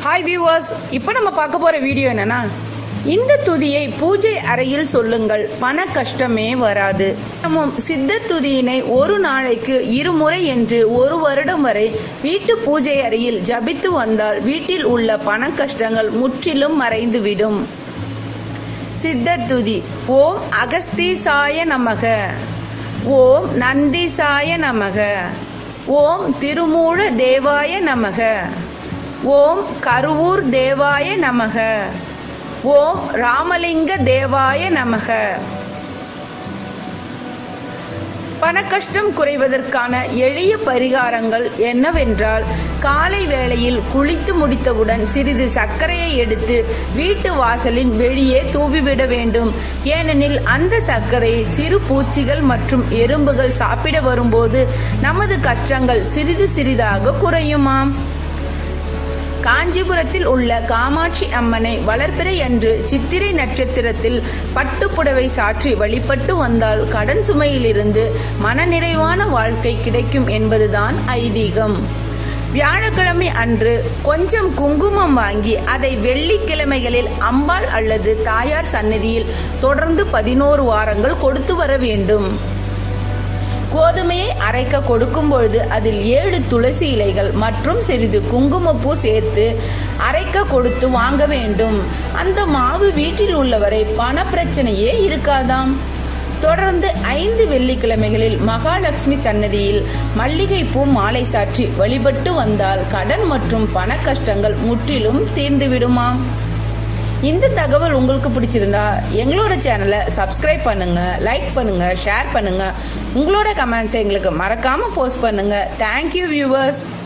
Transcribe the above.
hi viewers இப்போ நம்ம பார்க்க போற வீடியோ என்னன்னா இந்த துதியை பூஜை அறையில் சொல்லுங்கள் பண கஷ்டமே வராது தினமும் சித்த துதியினை ஒரு நாளைக்கு இருமுறை என்று ஒரு வருடம் வரை வீட்டு பூஜை அறையில் ஜபித்து வந்தால் வீட்டில் உள்ள பண கஷ்டங்கள் முற்றிலும் மறைந்துவிடும் சித்தர் துதி ஓம் அகஸ்தீசாய நமக ஓம் நந்திசாய நமக ஓம் திருமூல தேவாய நமக ஓம் கருவூர் தேவாய நமக ஓம் ராமலிங்க தேவாய நமக பணக்கஷ்டம் குறைவதற்கான எளிய பரிகாரங்கள் என்னவென்றால் காலை வேளையில் குளித்து முடித்தவுடன் சிறிது சர்க்கரையை எடுத்து வீட்டு வாசலின் வெளியே தூவிவிட வேண்டும் ஏனெனில் அந்த சர்க்கரை சிறு பூச்சிகள் மற்றும் எறும்புகள் சாப்பிட வரும்போது நமது கஷ்டங்கள் சிறிது சிறிதாக குறையுமாம் காஞ்சிபுரத்தில் உள்ள காமாட்சி அம்மனை வளர்பிறை அன்று சித்திரை நட்சத்திரத்தில் பட்டுப்புடவை சாற்றி வழிபட்டு வந்தால் கடன் சுமையிலிருந்து மனநிறைவான வாழ்க்கை கிடைக்கும் என்பதுதான் ஐதீகம் வியாழக்கிழமை அன்று கொஞ்சம் குங்குமம் வாங்கி அதை வெள்ளிக்கிழமைகளில் அம்பாள் அல்லது தாயார் சந்நிதியில் தொடர்ந்து பதினோரு வாரங்கள் கொடுத்து வர வேண்டும் கோதுமையை அரைக்க கொடுக்கும் பொழுது அதில் ஏழு துளசி இலைகள் மற்றும் சிறிது குங்குமப்பூ சேர்த்து அரைக்க கொடுத்து வாங்க வேண்டும் அந்த மாவு வீட்டில் உள்ளவரை பண பிரச்சனையே இருக்காதாம் தொடர்ந்து ஐந்து வெள்ளிக்கிழமைகளில் மகாலட்சுமி சன்னதியில் மல்லிகைப்பூ மாலை சாற்றி வழிபட்டு வந்தால் கடன் மற்றும் பண கஷ்டங்கள் முற்றிலும் தீர்ந்துவிடுமாம் இந்த தகவல் உங்களுக்கு பிடிச்சிருந்தா எங்களோட சேனலை சப்ஸ்கிரைப் பண்ணுங்க லைக் பண்ணுங்க ஷேர் பண்ணுங்க உங்களோட கமெண்ட்ஸை எங்களுக்கு மறக்காம போஸ்ட் பண்ணுங்க தேங்க்யூ வியூவர்ஸ்